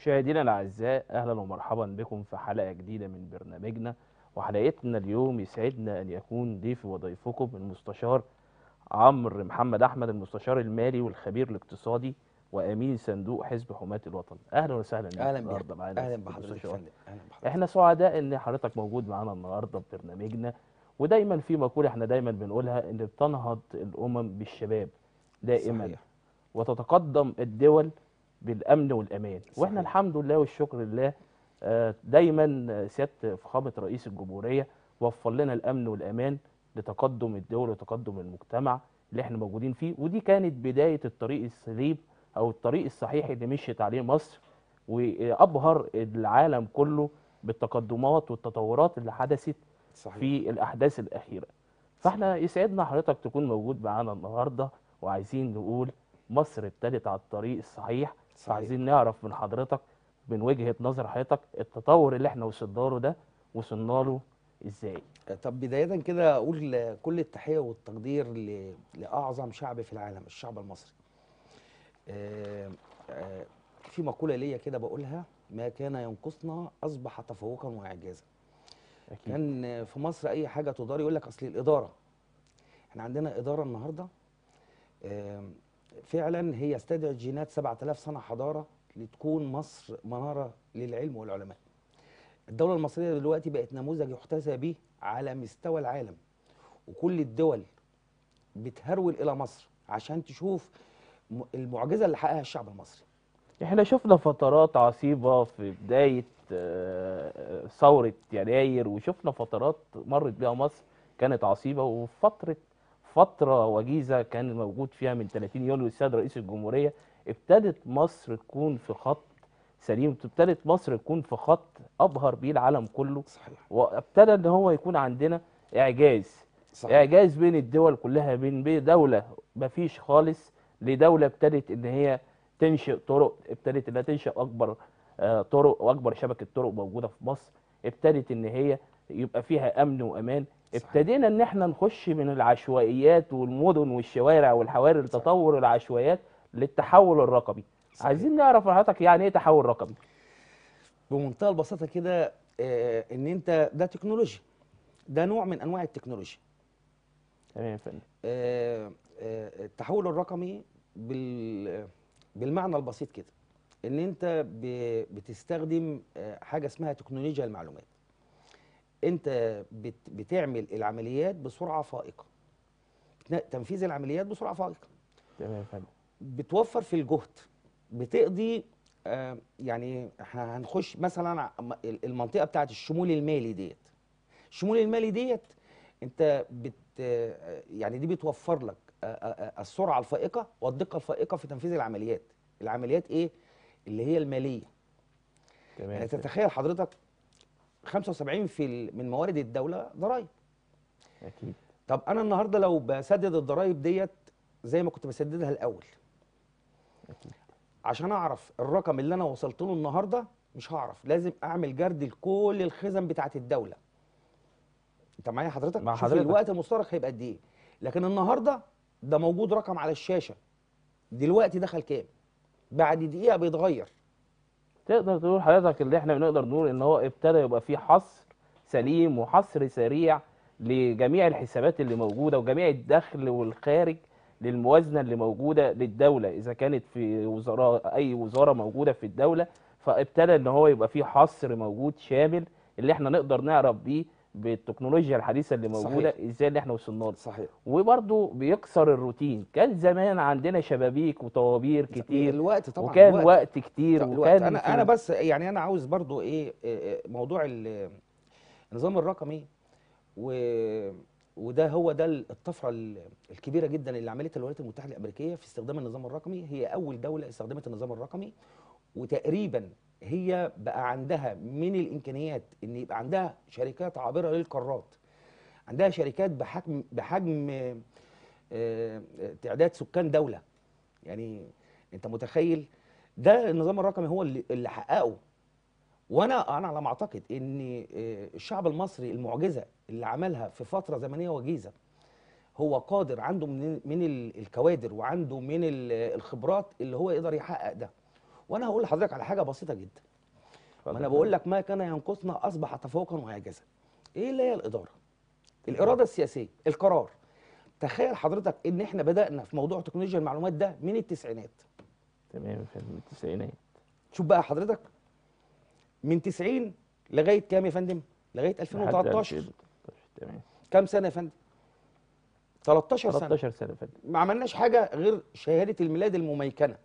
مشاهدينا الأعزاء أهلا ومرحبا بكم في حلقة جديدة من برنامجنا وحلقتنا اليوم يسعدنا أن يكون ضيفي وضيفكم المستشار عمرو محمد أحمد المستشار المالي والخبير الاقتصادي وأمين صندوق حزب حماة الوطن أهلا وسهلا بيك اهلا النهارده بك معانا اهلا في بحضرتك يا المستشار. فندم اهلا بحضرتك احنا سعداء ان حضرتك موجود معانا النهارده في برنامجنا ودايما في مقوله احنا دايما بنقولها ان بتنهض الامم بالشباب دائما صحيح. وتتقدم الدول بالامن والامان واحنا صحيح. الحمد لله والشكر لله آه، دايما آه، سياده فخامه رئيس الجمهوريه وفر لنا الامن والامان لتقدم الدول وتقدم المجتمع اللي احنا موجودين فيه ودي كانت بدايه الطريق السليم او الطريق الصحيح اللي مشيت عليه مصر وابهر العالم كله بالتقدمات والتطورات اللي حدثت صحيح في الاحداث الاخيره فاحنا يسعدنا حضرتك تكون موجود معانا النهارده وعايزين نقول مصر ابتدت على الطريق الصحيح صحيح. فعايزين نعرف من حضرتك من وجهه نظر حضرتك التطور اللي احنا وصلنا له ده وصلنا له ازاي طب بداية كده أقول كل التحية والتقدير ل- لأعظم شعب في العالم الشعب المصري. آه، آه، في مقولة ليا كده بقولها ما كان ينقصنا أصبح تفوقا وإعجازا. اكيد كان في مصر أي حاجة تدار يقول لك أصل الإدارة. إحنا عندنا إدارة النهاردة آم، فعلا هي استدعت جينات 7000 سنة حضارة لتكون مصر منارة للعلم والعلماء. الدولة المصرية دلوقتي بقت نموذج يحتذى به على مستوى العالم وكل الدول بتهرول إلى مصر عشان تشوف م- المعجزة اللي حققها الشعب المصري احنا شفنا فترات عصيبة في بداية آه، ثورة يناير وشفنا فترات مرت بيها مصر كانت عصيبة وفترة فترة وجيزة كان موجود فيها من 30 يوليو السيد رئيس الجمهورية ابتدت مصر تكون في خط سليم ابتدت مصر تكون في خط أبهر بيه العالم كله صحيح وابتدى ان هو يكون عندنا إعجاز صحيح اعجاز بين الدول كلها بين بين دوله مفيش خالص لدوله ابتدت ان هي تنشئ طرق ابتدت انها تنشئ اكبر آه، طرق واكبر شبكه طرق موجوده في مصر ابتدت ان هي يبقى فيها امن وامان صحيح. ابتدينا ان احنا نخش من العشوائيات والمدن والشوارع والحواري لتطور العشوائيات للتحول الرقمي صحيح. عايزين نعرف من حضرتك يعني ايه تحول رقمي بمنتهى البساطة كده آه، إن أنت ده تكنولوجيا ده نوع من أنواع التكنولوجيا تمام يا فندم آه، آه، التحول الرقمي بال بالمعنى البسيط كده ان انت ب- بتستخدم آه، حاجه اسمها تكنولوجيا المعلومات انت بت- بتعمل العمليات بسرعه فائقه بتن- تنفيذ العمليات بسرعه فائقه تمام يا فندم بتوفر في الجهد بتقضي آه، يعني احنا هنخش مثلا ع- م- المنطقه بتاعت الشمول المالي ديت الشمول المالي ديت انت بت آه، يعني دي بتوفر لك آه، آه، آه، السرعه الفائقه والدقه الفائقه في تنفيذ العمليات العمليات ايه اللي هي الماليه تمام يعني يا فندم. تتخيل حضرتك 75 في ال- من موارد الدوله ضرائب اكيد طب انا النهارده لو بسدد الضرائب ديت زي ما كنت بسددها الاول اكيد عشان اعرف الرقم اللي انا وصلت له النهارده مش هعرف لازم اعمل جرد لكل الخزن بتاعه الدوله انت معايا حضرتك مع شوف حضرتك. الوقت المستغرق هيبقى قد ايه لكن النهارده ده موجود رقم على الشاشه دلوقتي دخل كام بعد دقيقه بيتغير تقدر تقول حضرتك اللي احنا بنقدر نقول ان هو ابتدى يبقى فيه حصر سليم وحصر سريع لجميع الحسابات اللي موجوده وجميع الدخل والخارج للموازنه اللي موجوده للدوله اذا كانت في وزاره اي وزاره موجوده في الدوله فابتدى ان هو يبقى فيه حصر موجود شامل اللي احنا نقدر نعرف بيه بالتكنولوجيا الحديثه اللي موجوده صحيح. ازاي اللي احنا وصلنا له صحيح وبرضه بيكسر الروتين كان زمان عندنا شبابيك وطوابير كتير الوقت طبعا وكان الوقت. وقت كتير طب الوقت وكان انا في انا بس يعني انا عاوز برضو ايه إيه، موضوع ال- النظام الرقمي و وده هو ده الطفره ال- الكبيره جدا اللي عملتها الولايات المتحده الامريكيه في استخدام النظام الرقمي هي اول دوله استخدمت النظام الرقمي وتقريبا هي بقى عندها من الامكانيات ان يبقى عندها شركات عابره للقارات عندها شركات بحجم بحجم آه، آه، تعداد سكان دوله يعني انت متخيل ده النظام الرقمي هو اللي, اللي حققه وانا انا على ما اعتقد ان آه، الشعب المصري المعجزه اللي عملها في فتره زمنيه وجيزه هو قادر عنده من من ال- الكوادر وعنده من ال- الخبرات اللي هو يقدر يحقق ده وانا هقول لحضرتك على حاجه بسيطه جدا ما اتفضل انا يا بقول فندم. لك ما كان ينقصنا اصبح تفوقا وهكذا ايه اللي هي الاداره الاراده السياسيه القرار تخيل حضرتك ان احنا بدانا في موضوع تكنولوجيا المعلومات ده من التسعينات تمام يا فندم التسعينات شوف بقى حضرتك من 90 لغايه كام يا فندم لغايه لحد 2013 2013 تمام كام سنه يا فندم 13 سنه 13 سنه يا فندم ما عملناش حاجه غير شهاده الميلاد المميكنه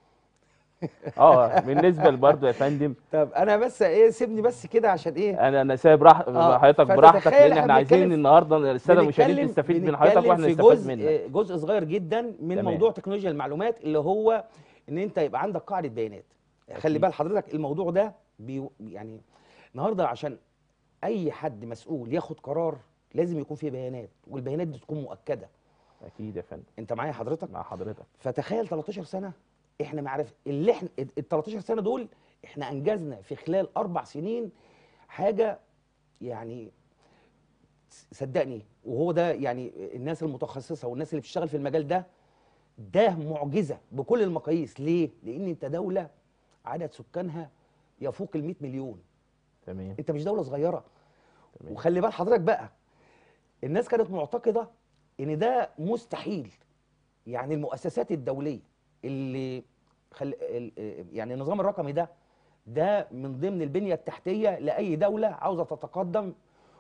اه بالنسبه برضه يا فندم طب انا بس ايه سيبني بس كده عشان ايه انا انا سايب راح آه، حضرتك فتتخيل براحتك لان إحنا احنا عايزين بنتكلم- النهارده الساده المشاهدين بنتكلم- تستفيد من حضرتك بنتكلم واحنا في نستفاد جزء منك جزء صغير جدا من تمام. موضوع تكنولوجيا المعلومات اللي هو ان انت يبقى عندك قاعده بيانات خلي أكيد. بال حضرتك الموضوع ده بي يعني النهارده عشان اي حد مسؤول ياخد قرار لازم يكون فيه بيانات والبيانات دي تكون مؤكده اكيد يا فندم انت معايا حضرتك مع حضرتك فتخيل 13 سنه احنا معرف اللي احنا ال 13 سنه دول احنا انجزنا في خلال اربع سنين حاجه يعني صدقني وهو ده يعني الناس المتخصصه والناس اللي بتشتغل في المجال ده ده معجزه بكل المقاييس ليه؟ لان انت دوله عدد سكانها يفوق ال 100 مليون تمام انت مش دوله صغيره تمام وخلي بال حضرتك بقى الناس كانت معتقده ان ده مستحيل يعني المؤسسات الدوليه اللي خل... ال- يعني النظام الرقمي ده ده من ضمن البنيه التحتيه لاي دوله عاوزه تتقدم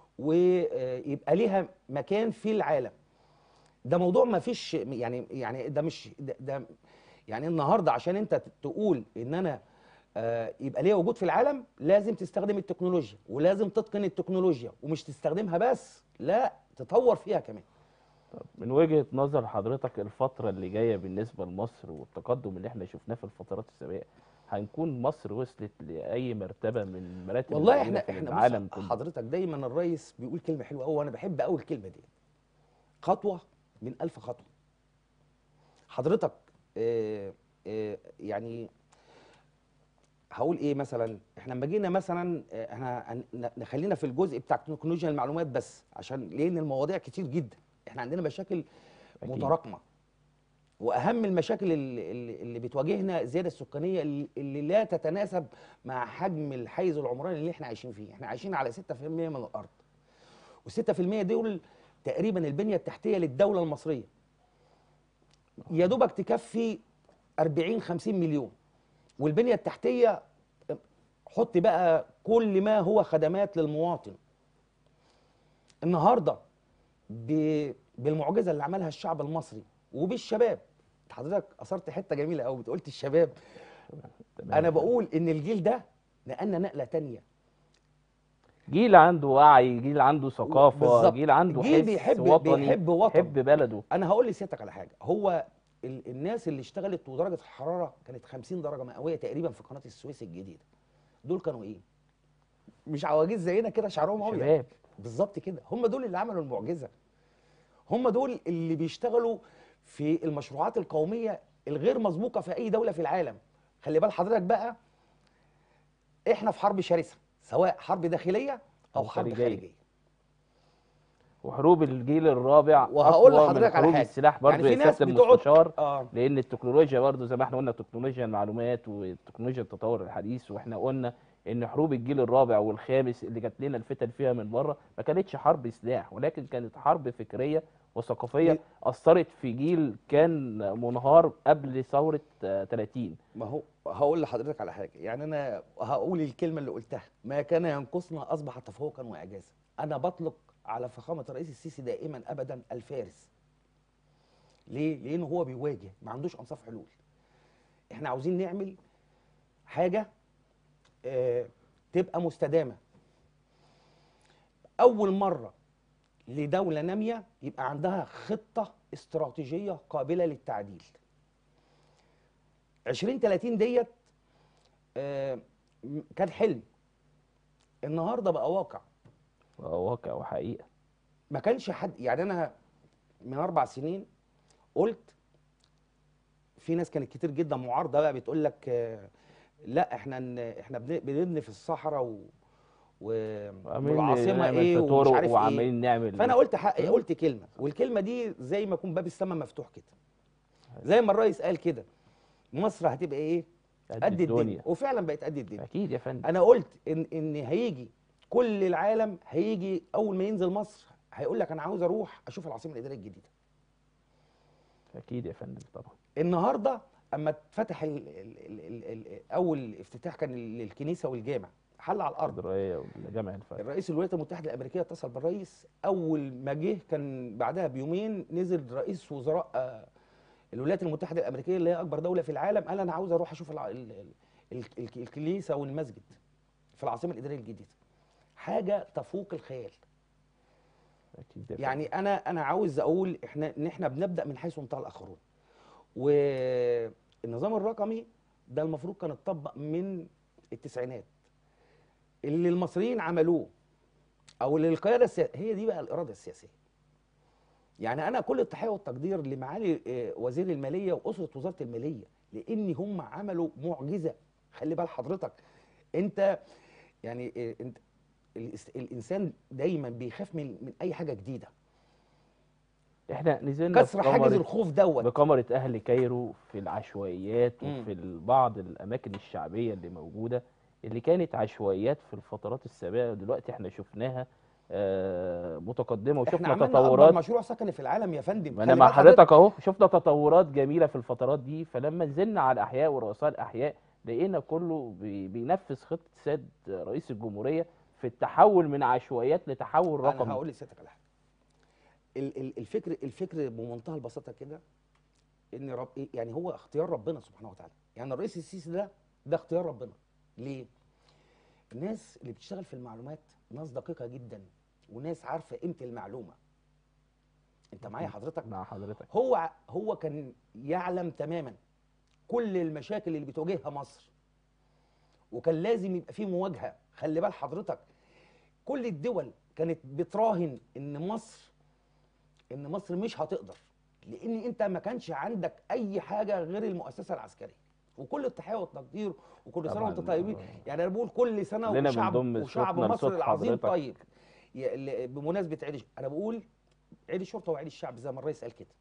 ويبقى ليها مكان في العالم ده موضوع ما فيش يعني يعني ده مش ده, ده يعني النهارده عشان انت تقول ان انا آه، يبقى ليها وجود في العالم لازم تستخدم التكنولوجيا ولازم تتقن التكنولوجيا ومش تستخدمها بس لا تطور فيها كمان طب من وجهة نظر حضرتك الفترة اللي جاية بالنسبة لمصر والتقدم اللي احنا شفناه في الفترات السابقة هنكون مصر وصلت لأي مرتبة من المراتب والله الموجودة احنا في احنا العالم بص كله حضرتك دايما الرئيس بيقول كلمه حلوه قوي وانا بحب قوي الكلمه دي خطوه من ألف خطوه حضرتك اه اه يعني هقول ايه مثلا احنا لما جينا مثلا اه، احنا هن- نخلينا في الجزء بتاع تكنولوجيا المعلومات بس عشان لان المواضيع كتير جدا احنا عندنا مشاكل أكيد. متراكمه واهم المشاكل اللي, اللي اللي بتواجهنا الزياده السكانيه اللي اللي لا تتناسب مع حجم الحيز العمراني اللي احنا عايشين فيه احنا عايشين على 6% من الارض وال6% دول تقريبا البنيه التحتيه للدوله المصريه يا دوبك تكفي 40 50 مليون والبنيه التحتيه حط بقى كل ما هو خدمات للمواطن النهارده ب- بالمعجزه اللي عملها الشعب المصري وبالشباب حضرتك اثرت حته جميله قوي قلت الشباب تمام انا يا فندم. بقول ان الجيل ده نقلنا نقله تانية جيل عنده وعي جيل عنده ثقافة بالظبط. جيل عنده جيل حس بيحب وطني بيحب وطن يحب بلده انا هقول لسيادتك على حاجه هو ال الناس اللي اشتغلت ودرجه الحراره كانت 50 درجه مئويه تقريبا في قناه السويس الجديده دول كانوا ايه مش عواجيز زينا كده شعرهم ابيض شباب بالظبط كده هم دول اللي عملوا المعجزه هم دول اللي بيشتغلوا في المشروعات القوميه الغير مسبوقه في اي دوله في العالم خلي بال حضرتك بقى احنا في حرب شرسه سواء حرب داخليه او أو حرب خارجية. خارجيه وحروب الجيل الرابع وهقول أقوى من لحضرتك على حروب حاجة. السلاح برضه يعني في يا ناس سيادة بتقعد- المستشار اه لان التكنولوجيا برضو زي ما احنا قلنا تكنولوجيا المعلومات وتكنولوجيا التطور الحديث واحنا قلنا ان حروب الجيل الرابع والخامس اللي جات لنا الفتن فيها من بره ما كانتش حرب سلاح ولكن كانت حرب فكريه وثقافيه ي- اثرت في جيل كان منهار قبل ثوره آه، 30 ما هو هقول لحضرتك على حاجه يعني انا هقول الكلمه اللي قلتها ما كان ينقصنا اصبح تفوقا واعجازا انا بطلق على فخامه الرئيس السيسي دائما ابدا الفارس ليه لانه هو بيواجه ما عندوش انصاف حلول احنا عاوزين نعمل حاجه آه تبقى مستدامه اول مره لدوله ناميه يبقى عندها خطه استراتيجيه قابله للتعديل 20 30 ديت آه، م- كان حلم النهارده بقى واقع واقع وحقيقه ما كانش حد يعني انا من اربع سنين قلت في ناس كانت كتير جدا معارضه بقى بتقول لك آه، لا احنا ن- احنا بن- بنبني في الصحراء و و- وعمالين والعاصمه نعمل ايه في ومش طرق عارف ايه وعمالين نعمل فانا قلت حق قلت كلمه والكلمه دي زي ما يكون باب السماء مفتوح كده زي ما الرئيس قال كده مصر هتبقى ايه قد قد الدنيا الدنيا وفعلا بقت قد الدنيا اكيد يا فندم انا قلت ان ان هيجي كل العالم هيجي اول ما ينزل مصر هيقول لك انا عاوز اروح اشوف العاصمه الاداريه الجديده اكيد يا فندم طبعا النهارده اما اتفتح ال ال ال ال ال اول افتتاح كان للكنيسه والجامع حل على الارض القدريه والجامع الفرق الرئيس الولايات المتحده الامريكيه اتصل بالرئيس اول ما جه كان بعدها بيومين نزل رئيس وزراء آه، الولايات المتحده الامريكيه اللي هي اكبر دوله في العالم قال انا عاوز اروح اشوف الع- ال- ال- ال- ال- الكنيسه والمسجد في العاصمه الاداريه الجديده حاجه تفوق الخيال اكيد يا فندم. يعني انا انا عاوز اقول احنا ان احنا بنبدا من حيث انتهى الاخرون والنظام الرقمي ده المفروض كان اتطبق من التسعينات اللي المصريين عملوه او اللي القياده السياسيه هي دي بقى الاراده السياسيه يعني انا كل التحيه والتقدير لمعالي آه، وزير الماليه واسره وزاره الماليه لان هم عملوا معجزه خلي بال حضرتك انت يعني آه، انت الإس- الانسان دايما بيخاف من من اي حاجه جديده احنا نزلنا كسر حاجز بكاميرا- الخوف دوت بكاميرا اهل كايرو في العشوائيات مم. وفي ال- بعض الاماكن الشعبيه اللي موجوده اللي كانت عشوائيات في الفترات السابقه دلوقتي احنا شفناها آه، متقدمه احنا وشفنا عملنا اكبر تطورات مشروع سكني في العالم يا فندم ما انا خلي مع بال حضرتك اهو شفنا تطورات جميله في الفترات دي فلما نزلنا على الاحياء ورؤساء الاحياء لقينا كله بي- بينفذ خطه سيد رئيس الجمهوريه في التحول من عشوائيات لتحول انا رقمي هقول لسيادتك على حاجه ال- ال- الفكر الفكر بمنتهى البساطه كده ان رب يعني هو اختيار ربنا سبحانه وتعالى يعني الرئيس السيسي ده ده اختيار ربنا ليه الناس اللي بتشتغل في المعلومات ناس دقيقه جدا وناس عارفه قيمه المعلومه انت معايا حضرتك مع حضرتك هو ع- هو كان يعلم تماما كل المشاكل اللي بتواجهها مصر وكان لازم يبقى فيه مواجهه خلي بال حضرتك كل الدول كانت بتراهن ان مصر ان مصر مش هتقدر لان انت ما كانش عندك اي حاجه غير المؤسسه العسكريه وكل التحيه والتقدير وكل سنه طبعاً، وانتم طيبين آه. يعني انا بقول كل سنه كلنا وشعب بنضم وشعب صوتنا مصر لصوت العظيم حضرتك. طيب ي- ل- بمناسبه عيد الش- انا بقول عيد الشرطه وعيد الشعب زي ما الرئيس قال كده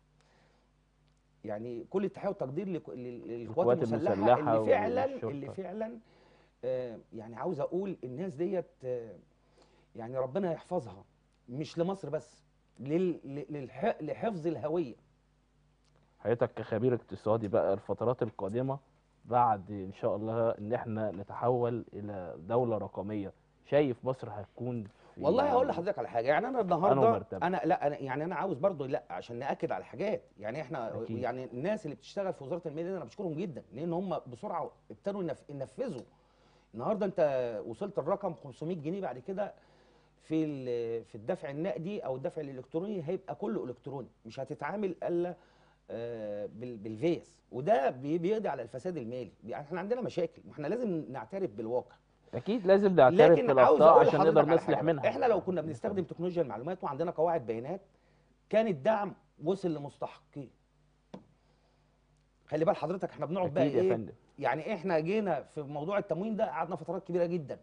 يعني كل التحيه والتقدير لك- لل- للقوات القوات المسلحه المسلحة اللي فعلا والشرطة. اللي فعلا آه، يعني عاوز اقول الناس ديت آه، يعني ربنا يحفظها مش لمصر بس لل- ل- للح- لحفظ الهويه حضرتك كخبير اقتصادي بقى الفترات القادمة بعد إن شاء الله إن إحنا نتحول إلى دولة رقمية شايف مصر هتكون في والله هقول لحضرتك على حاجه يعني انا أنهي النهارده مرتبة؟ انا لا أنا يعني انا عاوز برضو لا عشان ناكد على حاجات يعني احنا أكيد. يعني الناس اللي بتشتغل في وزاره الماليه انا بشكرهم جدا لان هم بسرعه ابتدوا ينف- ينفذوا النهارده انت وصلت الرقم 500 جنيه بعد كده في ال- في الدفع النقدي او الدفع الالكتروني هيبقى كله الكتروني مش هتتعامل الا آه، بال- بالفيس وده بي- بيقضي على الفساد المالي يعني احنا عندنا مشاكل واحنا لازم نعترف بالواقع أكيد لازم نعترف لكن عاوز بالأخطاء اقول عشان لحضرتك نقدر على نصلح حاجة. منها احنا لو كنا بنستخدم تكنولوجيا المعلومات وعندنا قواعد بيانات كان الدعم وصل لمستحقيه خلي بال حضرتك احنا بنقعد بقى أكيد يا ايه فندم يعني احنا جينا في موضوع التموين ده قعدنا فترات كبيره جدا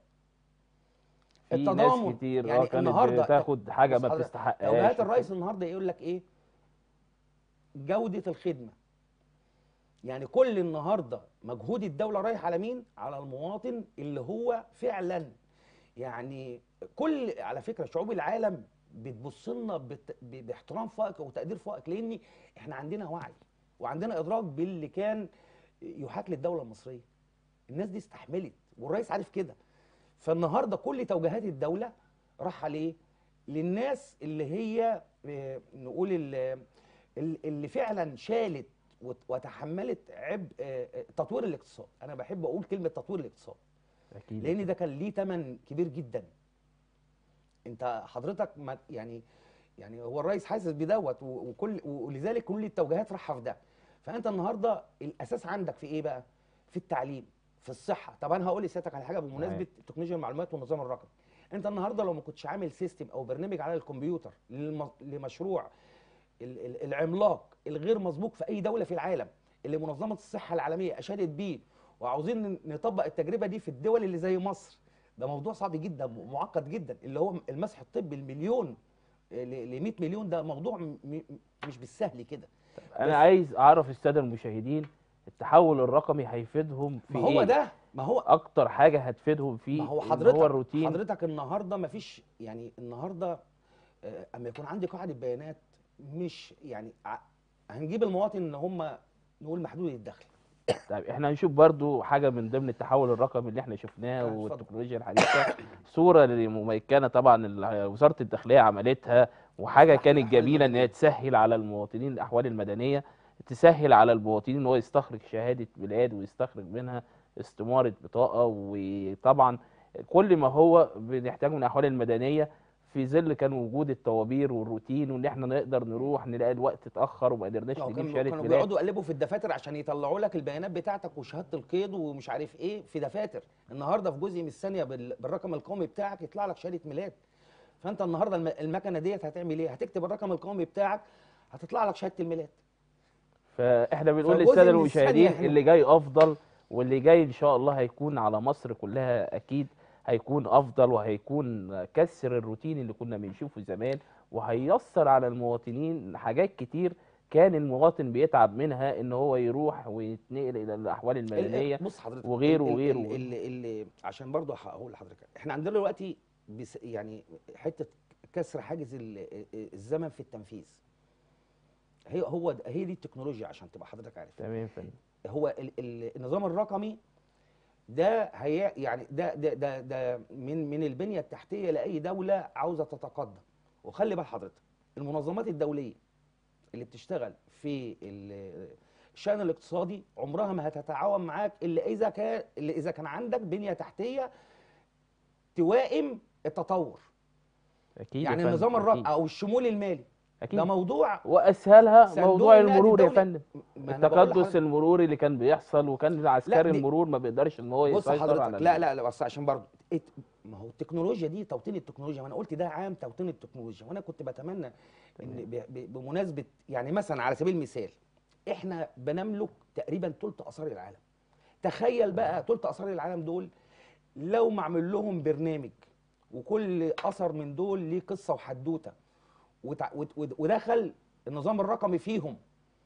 في ناس التضامن كتير يعني اه كانت النهاردة- بتاخد حاجة بص ما حضرتك، بتستحقهاش توجيهات الرئيس النهارده يقول لك ايه جوده الخدمه يعني كل النهارده مجهود الدوله رايح على مين على المواطن اللي هو فعلا يعني كل على فكره شعوب العالم بتبص لنا بت- ب- باحترام فائق وتقدير فائق لان احنا عندنا وعي وعندنا ادراك باللي كان يحاك للدوله المصريه الناس دي استحملت والرئيس عارف كده فالنهارده كل توجيهات الدوله راح عليه للناس اللي هي آه، نقول ال- ال- اللي فعلا شالت وت- وتحملت عبء آه، آه، تطوير الاقتصاد انا بحب اقول كلمه تطوير الاقتصاد أكيد لان ده كان ليه ثمن كبير جدا انت حضرتك ما يعني يعني هو الرئيس حاسس بدوت و- وكل ولذلك كل التوجيهات رايحه في ده فانت النهارده الاساس عندك في ايه بقى في التعليم في الصحه طب انا هقول لسيادتك على حاجه بمناسبه معاك. تكنولوجيا المعلومات والنظام الرقمي انت النهارده لو ما كنتش عامل سيستم او برنامج على الكمبيوتر للم- لمشروع ال- ال- العملاق الغير مسبوق في اي دوله في العالم اللي منظمه الصحه العالميه اشادت بيه وعاوزين ن- نطبق التجربه دي في الدول اللي زي مصر ده موضوع صعب جدا ومعقد جدا اللي هو المسح الطبي المليون ل 100 مليون ده موضوع م- م- مش بالسهل كده انا عايز اعرف الساده المشاهدين التحول الرقمي هيفيدهم في ما هو ايه ده ما هو اكتر حاجه هتفيدهم فيه ما هو إن حضرتك هو الروتين حضرتك النهارده ما فيش يعني النهارده آه، اما يكون عندي قاعده بيانات مش يعني ع- هنجيب المواطن ان هم نقول محدود الدخل طيب احنا هنشوف برضو حاجه من ضمن التحول الرقمي اللي احنا شفناه آه، اتفضل. والتكنولوجيا الحديثه صوره مميكنه طبعا ال- وزاره الداخليه عملتها وحاجه إصلاح كانت الأحوال جميله ان هي المدنية. تسهل على المواطنين الاحوال المدنيه تسهل على المواطنين ان هو يستخرج شهاده ميلاد ويستخرج منها استماره بطاقه وطبعا كل ما هو بنحتاجه من الاحوال المدنيه في ظل كان وجود الطوابير والروتين وان احنا نقدر نروح نلاقي الوقت اتاخر وما قدرناش لو نجيب كانوا شهاده كانوا ميلاد بيقعدوا يقلبوا في الدفاتر عشان يطلعوا لك البيانات بتاعتك وشهاده القيد ومش عارف ايه في دفاتر النهارده في جزء من الثانيه بال- بالرقم القومي بتاعك يطلع لك شهاده ميلاد فانت النهارده الم- المكنه ديت هتعمل ايه هتكتب الرقم القومي بتاعك هتطلع لك شهاده الميلاد فاحنا بنقول فجزء للساده من المشاهدين الثانية إحنا- اللي جاي افضل واللي جاي ان شاء الله هيكون على مصر كلها اكيد هيكون افضل وهيكون كسر الروتين اللي كنا بنشوفه زمان وهييسر على المواطنين حاجات كتير كان المواطن بيتعب منها ان هو يروح ويتنقل الى الاحوال ال- المدنيه بص حضرتك وغيره ال- ال- وغيره ال- اللي, اللي عشان برضه هقول لحضرتك احنا عندنا دلوقتي بس يعني حته كسر حاجز ال- الزمن في التنفيذ هي هو ده- هي دي التكنولوجيا عشان تبقى حضرتك عارف تمام فندم هو ال ال النظام الرقمي ده هي يعني ده ده ده, ده من من البنيه التحتيه لاي دوله عاوزه تتقدم وخلي بال حضرتك المنظمات الدوليه اللي بتشتغل في ال- الشأن الاقتصادي عمرها ما هتتعاون معاك الا اذا كان الا اذا كان عندك بنيه تحتيه توائم التطور اكيد يا يعني فندم، النظام أكيد. الرقمي او الشمول المالي اكيد ده موضوع واسهلها صندوق موضوع النقد المرور يا الدولي. فندم ما أنا بقول التقدس لحضرتك- المروري اللي كان بيحصل وكان عسكري دي- المرور ما بيقدرش ان هو بص يسيطر حضرتك على لا ال- لا لا بس عشان برضه ات- ما هو التكنولوجيا دي توطين التكنولوجيا ما انا قلت ده عام توطين التكنولوجيا وانا كنت بتمنى ان ب- ب- بمناسبه يعني مثلا على سبيل المثال احنا بنملك تقريبا ثلث اثار العالم تخيل بقى ثلث اثار العالم دول لو معمول لهم برنامج وكل اثر من دول ليه قصه وحدوته وتع- وت- ود- ودخل النظام الرقمي فيهم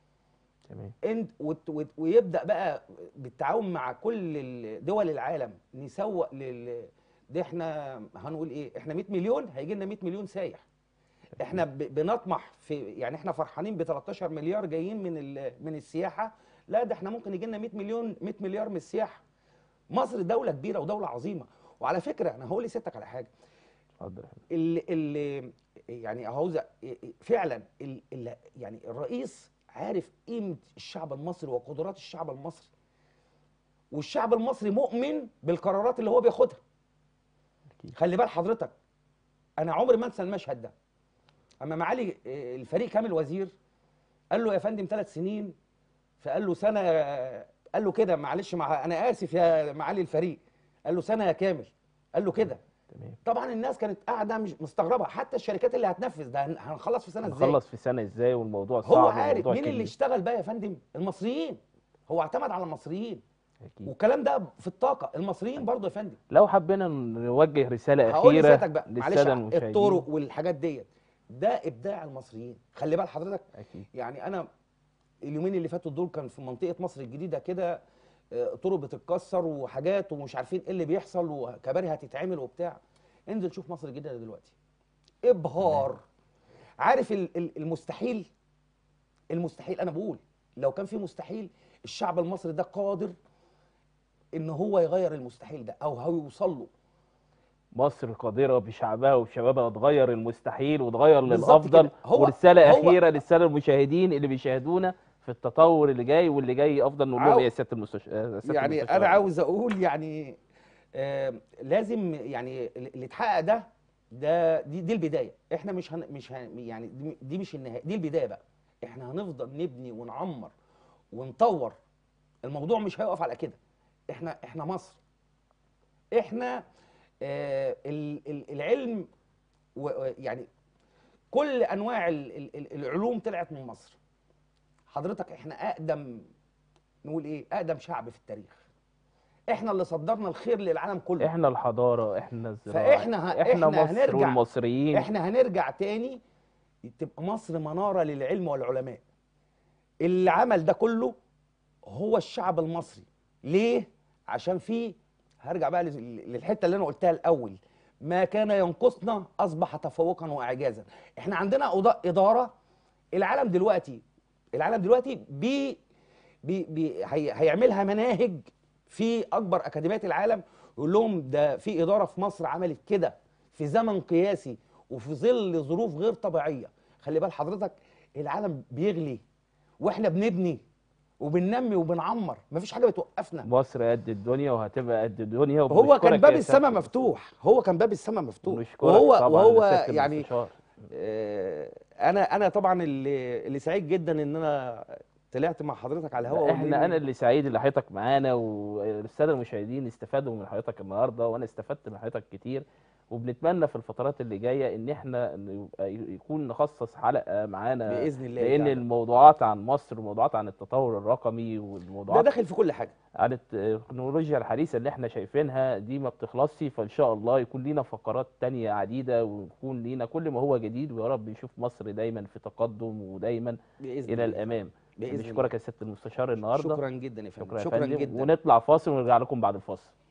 تمام انت وت- وت- ويبدا بقى بالتعاون مع كل ال- دول العالم نسوق لل ده احنا هنقول ايه احنا 100 مليون هيجي لنا 100 مليون سايح احنا ب- بنطمح في يعني احنا فرحانين ب 13 مليار جايين من ال- من السياحه لا ده احنا ممكن يجي لنا 100 مليون 100 مليار من السياحه مصر دوله كبيره ودوله عظيمه وعلى فكره انا هقول لستك على حاجه اتفضل يا فندم. اللي اللي يعني عاوز فعلا ال- ال- يعني الرئيس عارف قيمه الشعب المصري وقدرات الشعب المصري والشعب المصري مؤمن بالقرارات اللي هو بياخدها أكيد. خلي بال حضرتك انا عمري ما انسى المشهد ده اما معالي الفريق كامل وزير قال له يا فندم ثلاث سنين فقال له سنه قال له كده معلش مع انا اسف يا معالي الفريق قال له سنه يا كامل قال له كده تمام طبعا الناس كانت قاعده مش مستغربه حتى الشركات اللي هتنفذ ده هن- هنخلص في سنه ازاي نخلص في سنه ازاي والموضوع صعب هو عارف والموضوع مين اللي كبير. اشتغل بقى يا فندم المصريين هو اعتمد على المصريين اكيد والكلام ده في الطاقه المصريين برضه يا فندم لو حبينا نوجه رساله هقول اخيره لسيادتك بقى معلش للساده المشاهدين الطرق والحاجات ديت ده ابداع المصريين خلي بال حضرتك اكيد يعني انا اليومين اللي فاتوا دول كان في منطقه مصر الجديده كده آه، طرق بتتكسر وحاجات ومش عارفين ايه اللي بيحصل وكباري هتتعمل وبتاع انزل شوف مصر الجديده دلوقتي ابهار عارف ال- ال- المستحيل المستحيل انا بقول لو كان في مستحيل الشعب المصري ده قادر ان هو يغير المستحيل ده او هيوصل له مصر قادره بشعبها وبشبابها تغير المستحيل وتغير بالظبط للافضل كده. هو- ورساله هو- اخيره للساده المشاهدين اللي بيشاهدونا في التطور اللي جاي واللي جاي افضل نقول لهم عاو- ايه يا سياده المستش... آه، سيادة يعني المستشار. انا عاوز اقول يعني آه لازم يعني اللي اتحقق ده ده دي, دي البدايه احنا مش هن مش هن يعني دي, دي مش النهايه دي البدايه بقى احنا هنفضل نبني ونعمر ونطور الموضوع مش هيقف على كده احنا احنا مصر احنا آه ال- ال- العلم و- يعني كل انواع ال- ال- ال- العلوم طلعت من مصر حضرتك احنا اقدم نقول ايه اقدم شعب في التاريخ احنا اللي صدرنا الخير للعالم كله احنا الحضاره احنا الزراعه فإحنا ه- احنا إحنا مصر هنرجع- والمصريين احنا هنرجع تاني تبقى مصر مناره للعلم والعلماء اللي عمل ده كله هو الشعب المصري ليه عشان في هرجع بقى لل- للحته اللي انا قلتها الاول ما كان ينقصنا اصبح تفوقا واعجازا احنا عندنا أضاء- اداره العالم دلوقتي العالم دلوقتي بي بي بي هي هيعملها مناهج في اكبر اكاديميات العالم يقول لهم ده في اداره في مصر عملت كده في زمن قياسي وفي ظل ظروف غير طبيعيه خلي بال حضرتك العالم بيغلي واحنا بنبني وبننمي وبنعمر مفيش حاجه بتوقفنا مصر قد الدنيا وهتبقى قد الدنيا هو كان وبنشكرك باب يا السماء سيادة مفتوح هو كان باب السماء مفتوح ونشكرك وهو طبعا وهو لسيادة يعني المستشار. آه، انا انا طبعا اللي اللي سعيد جدا ان انا طلعت مع حضرتك على الهواء احنا انا اللي سعيد اللي حضرتك معانا والساده المشاهدين استفادوا من حضرتك النهارده وانا استفدت من حضرتك كتير وبنتمنى في الفترات اللي جايه ان احنا نبقى يكون نخصص حلقه معانا باذن الله لان تعالى. الموضوعات عن مصر وموضوعات عن التطور الرقمي ده والموضوعات داخل في كل حاجه عن التكنولوجيا الحديثة اللي احنا شايفينها دي ما بتخلصش فإن شاء الله يكون لينا فقرات تانية عديدة ويكون لينا كل ما هو جديد ويا رب نشوف مصر دايما في تقدم ودايما باذن إلى الله الأمام باذن الله بنشكرك يا سيادة المستشار النهاردة شكرا جدا يا فندم شكرا, شكرا يا فندم جدا ونطلع فاصل ونرجع لكم بعد الفاصل